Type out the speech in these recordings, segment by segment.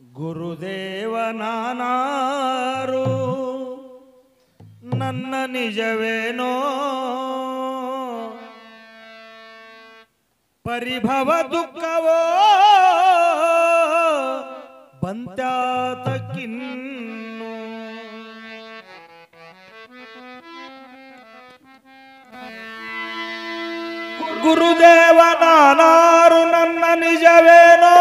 ಗುರುದೇವ ನಾನಾರು ನನ್ನ ನಿಜವೇನೋ ಪರಿಭವ ದುಃಖವೋ ಬಂತ್ಯಾತಕ್ಕಿನ್ನು ಗುರುದೇವ ನಾನಾರು ನನ್ನ ನಿಜವೇನೋ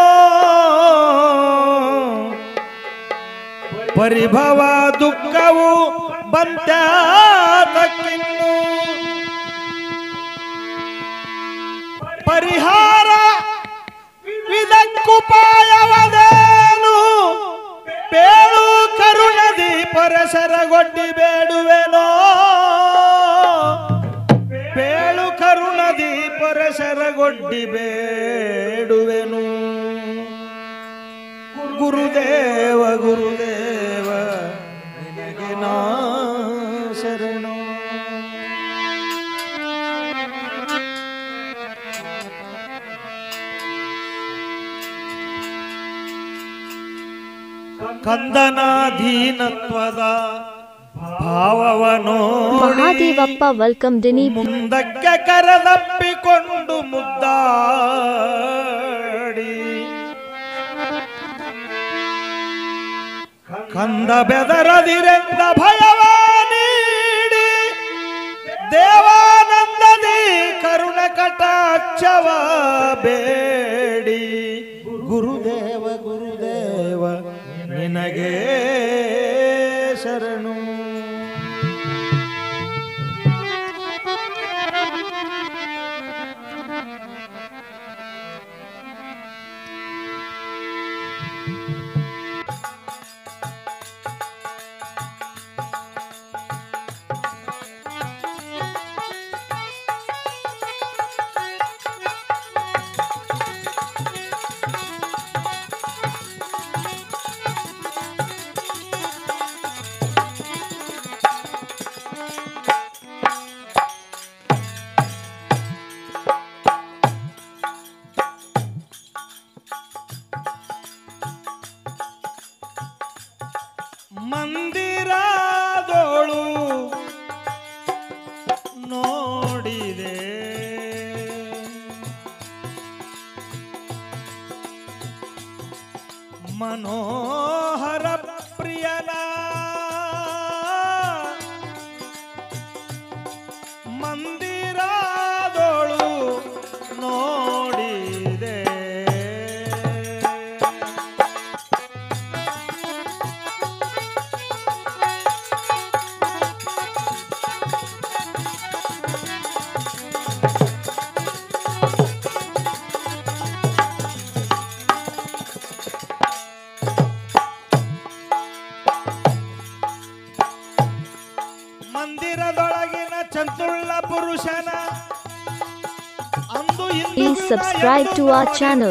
ಪರಿಭವ ದುಃಖವು ಬಂತ್ಯಾತಕ್ಕಿನ್ನು ಪರಿಹಾರ ಇದಕ್ಕುಪಾಯವದೇನು ಬೇಳು ಕರುಣದಿ ಪರಸರಗೊಡ್ಡಿ ಬೇಡುವೆನೋ ಬೇಳು ಕರುಣದಿ ಪರಸರಗೊಡ್ಡಿ ಬೇಡುವೆನು ಗುರುದೇವ ಗುರುದೇವ ನಿನಗೆ ನಾ ಶರಣು ಕಂದನಾಧೀನತ್ವದ ಭಾವವನು ಮಹಾದೇವಪ್ಪ ವೆಲ್ಕಮ್ ದಿನಿ ಮುಂದಕ್ಕೆ ಕರೆದಪ್ಪಿಕೊಂಡು ಮುದ್ದಾಡಿ ಕಂದ ಬೆದರದಿರೆಂದ ಭಯವ ನೀಡಿ ದೇವಾನಂದದಿ ಕರುಣ ಕಟಾಕ್ಷವ ಬೇಡಿ ಗುರುದೇವ ಗುರುದೇವ ನಿನಗೆ ಶರಣು ಮಂದಿರದೋಳು ನೋಡಿದೆ ಮನೋಹರ ಪ್ರಿಯನ ಮಂದಿರದೋಳು ನೋಡಿದೆ ಮಂದಿರದೊಳಗಿನ ಚಂದುಳ್ಳ ಪುರುಷನ ಅಂದು ಇಂದು Please subscribe to our channel.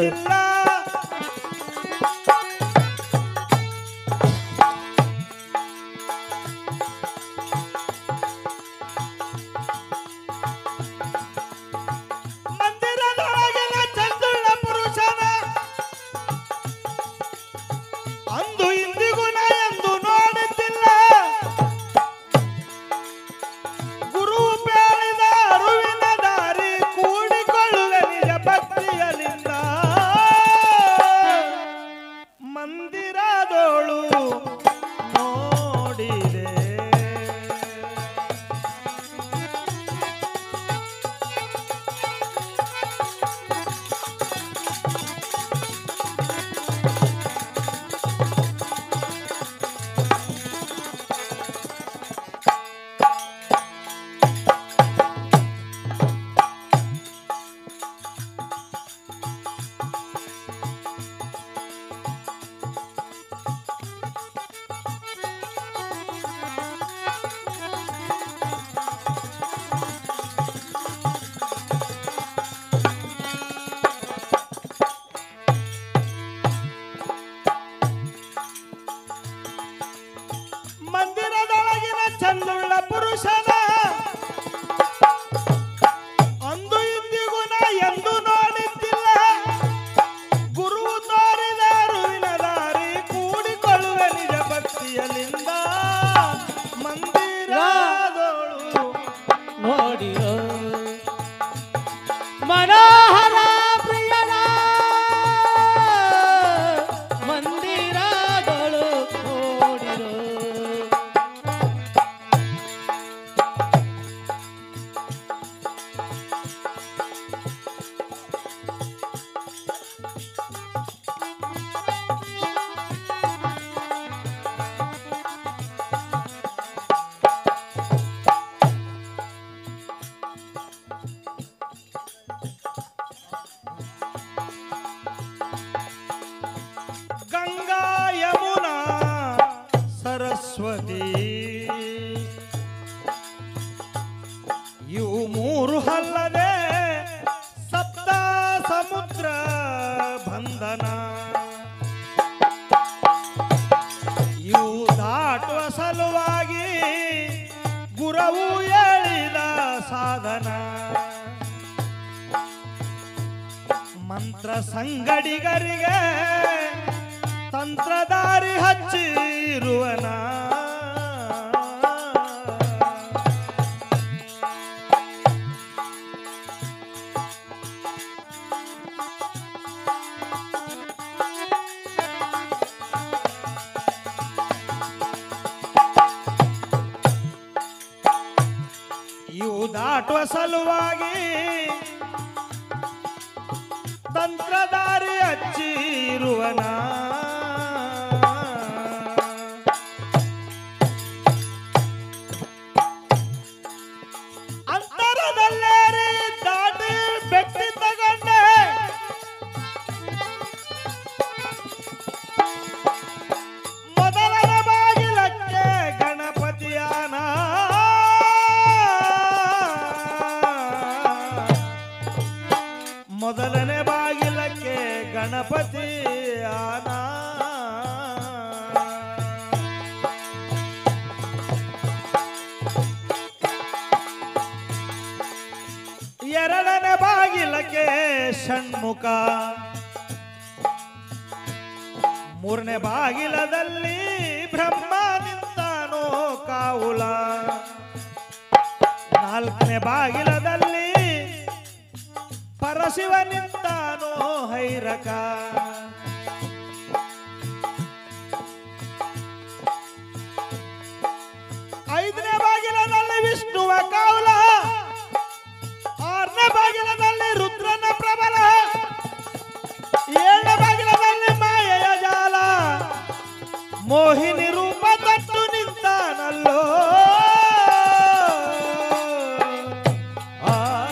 ಮಂದಿರದೊಳಗಿನ ಚಂದುಳ್ಳ ಪುರುಷನ ಅಂದು ಇಂದಿಗೂ ನಾ ಎಂದು ನೋಡುತ್ತಿಲ್ಲ ಗುರು ಬೇಳಿದ ಅರುವಿನ ದಾರಿ ಕೂಡಿಕೊಳ್ಳುವೆ ನಿಜ ಭಕ್ತಿಯಲಿಂದ ಮಂದಿರದೋಳು ನೋಡಿದೆ ಮಂತ್ರ ಸಂಗಡಿಗರಿಗೆ ತಂತ್ರಧಾರಿ ಹಚ್ಚಿರುವನ ಇವು ದಾಟುವ ಸಲುವಾಗಿ ತಂತ್ರಧಾರಿ ಹಚ್ಚಿರುವನ ಅಂತರದಲ್ಲೇರಿ ದಾಟಿ ಬೆಟ್ಟಿ ತಗೊಂಡೆ ಮೊದಲನ ಬಾಗಿಲಕ್ಕೆ ಗಣಪತಿಯಾನ ಮೊದಲನೇ ಬಾಗಿಲಕ್ಕೆ ಗಣಪತಿಯಾನ ಎರಡನೇ ಬಾಗಿಲಕ್ಕೆ ಷಣ್ಮುಖ ಮೂರನೇ ಬಾಗಿಲದಲ್ಲಿ ಬ್ರಹ್ಮ ನಿಂತಾನೋ ಕಾವುಲ ನಾಲ್ಕನೇ ಬಾಗಿಲದಲ್ಲಿ ಪರಶಿವ ನಿಂತಾನೋ ಹೈರಕ ಐದನೇ ಬಾಗಿಲದಲ್ಲಿ ವಿಷ್ಣುವ ಕಾವುಲ ಆರನೇ ಬಾಗಿಲದಲ್ಲಿ ರುದ್ರನ ಪ್ರಬಲ ಏಳನೇ ಬಾಗಿಲದಲ್ಲಿ ಮಾಯೆಯ ಜಾಲ ಮೋಹಿನಿ ರೂಪ ತಟ್ಟು ನಿಂತಾನಲ್ಲೋ ಆ.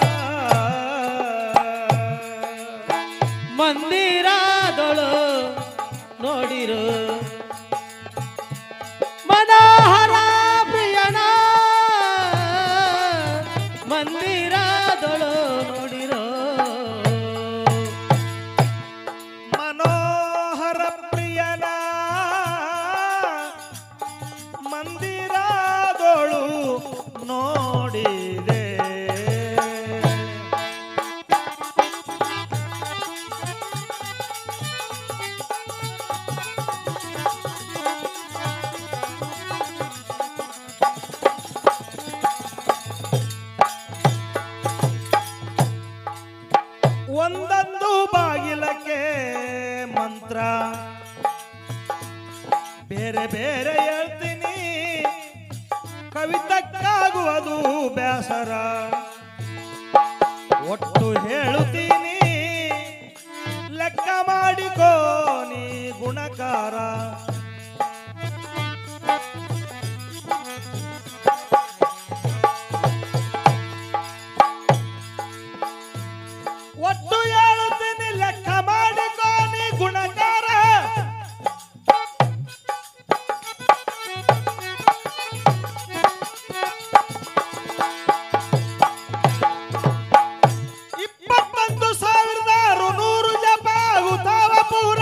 ಮಂದಿರದೊಳು ನೋಡಿರು ಮನೋಹರ ಪ್ರಿಯನ ಮಂದಿರದೊಳು ನೋಡಿರೋ ಮನೋಹರ ಪ್ರಿಯನ ಮಂದಿರದೊಳು ನೋಡಿದೆ ಒಂದೊಂದು ಬಾಗಿಲಕ್ಕೆ ಮಂತ್ರ ಬೇರೆ ಬೇರೆ ಹೇಳ್ತೀನಿ ಕವಿತಕ್ಕಾಗುವುದು ಬ್ಯಾಸರ ಒಟ್ಟು ಹೇಳುತ್ತೀನಿ ಲೆಕ್ಕ ಮಾಡಿಕೋ ನೀ ಗುಣಕಾರ ಒಟ್ಟು ಹೇಳುತ್ತೀನಿ ಲೆಕ್ಕ ಮಾಡಿಕೋ ನೀ ಗುಣಕಾರ ಇಪ್ಪತ್ತೊಂದು ಸಾವಿರದ ಆರುನೂರು ಜಪ ಆಗುತ್ತಾವ ಪೂರ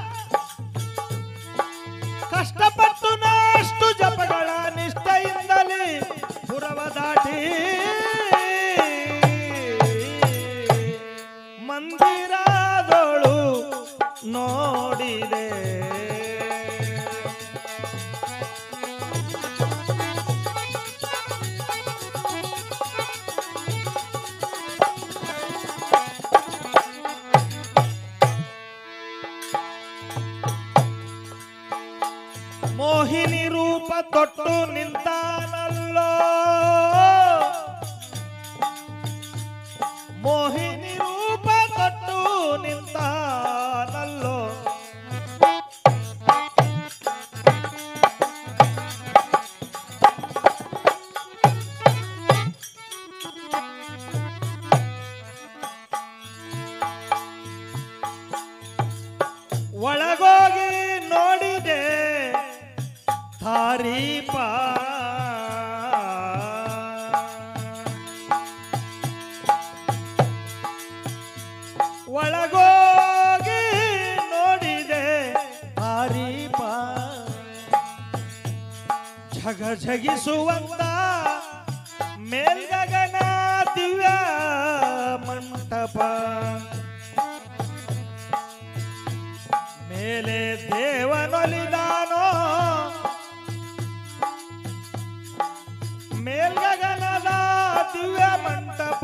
ಕಷ್ಟಪಟ್ಟು ನಾಷ್ಟು ಜಪಗಳ ನಿಷ್ಠೆಯಿಂದಲೇ ಪುರವ ದಾಟಿ ಮಂದಿರದೊಳು ನೋಡಿದೆ ಮೋಹಿನಿ ರೂಪ ತೊಟ್ಟು ನಿಂತಾನಲ್ಲೋ ಮೋಹಿನಿ ರೂಪ ತೊಟ್ಟು ನಿಂತಾನಲ್ಲೋ ಒಳಗೋಗಿ ನೋಡಿದೆ ತಾರೀಪ ಒಳಗೋಗಿ ನೋಡಿದೆ ತಾರೀಪ ಝಗ ಝಗಿಸುವಂತ ಮೇಲ್ಗಗನ ದಿವ್ಯ ಮಂಟಪ ದೇವನೊಲಿದಾನೋ ಮೇಲ್ಗಗನದ ದಿವ್ಯ ಮಂಟಪ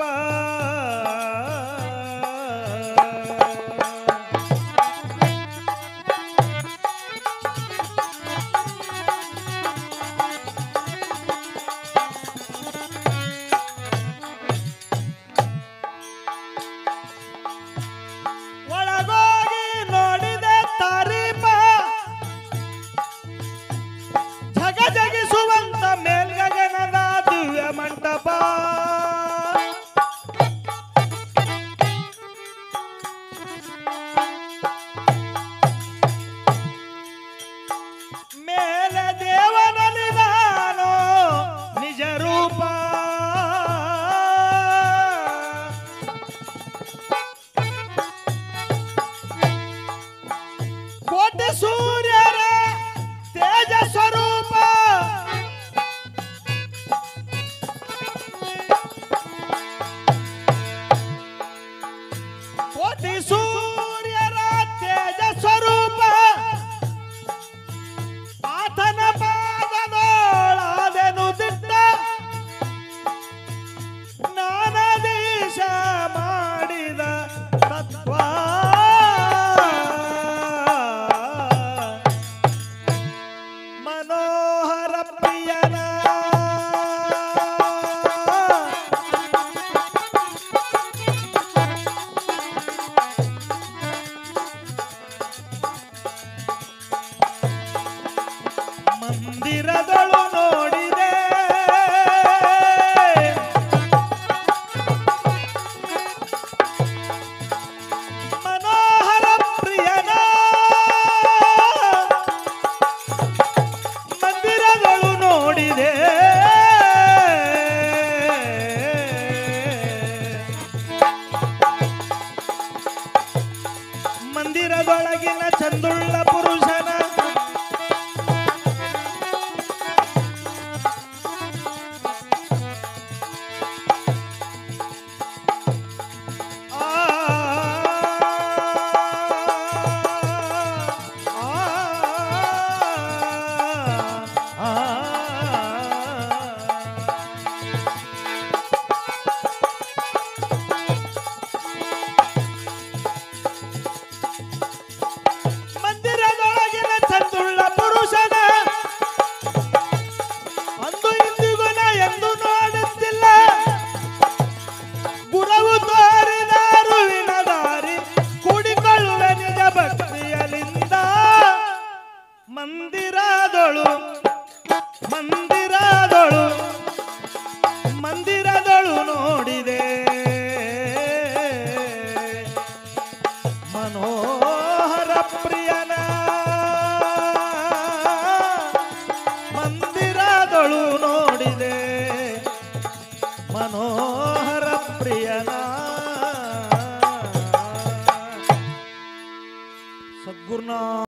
ಒಳಗೋಗಿ ನೋಡಿದೆ ತಾರೀಪ ಜಗ ಜಗಿಸುವಂತ ಮೇಲ್ಗಗನದ ದಿವ್ಯ ಮಂಟಪ ಮೇಲೆ ದೇವನಲ್ಲಿದಾನೋ ನಿಜ ರೂಪ ಕೋಟಿ ಸೂರ್ಯರ ತೇಜ ಸ್ವರೂಪ ಕೋಟಿ ಸೂರ್ಯರ ತೇಜ ಸ್ವರೂಪ ಆತನ ಪಾದದೋಳಾದೆನು ದಿಟ್ಟ ನಾನದೀಶ ಮಾಡಿದ ತತ್ವ ಮನೋಹರ ಪ್ರಿಯನ ಮಂದಿರದಳು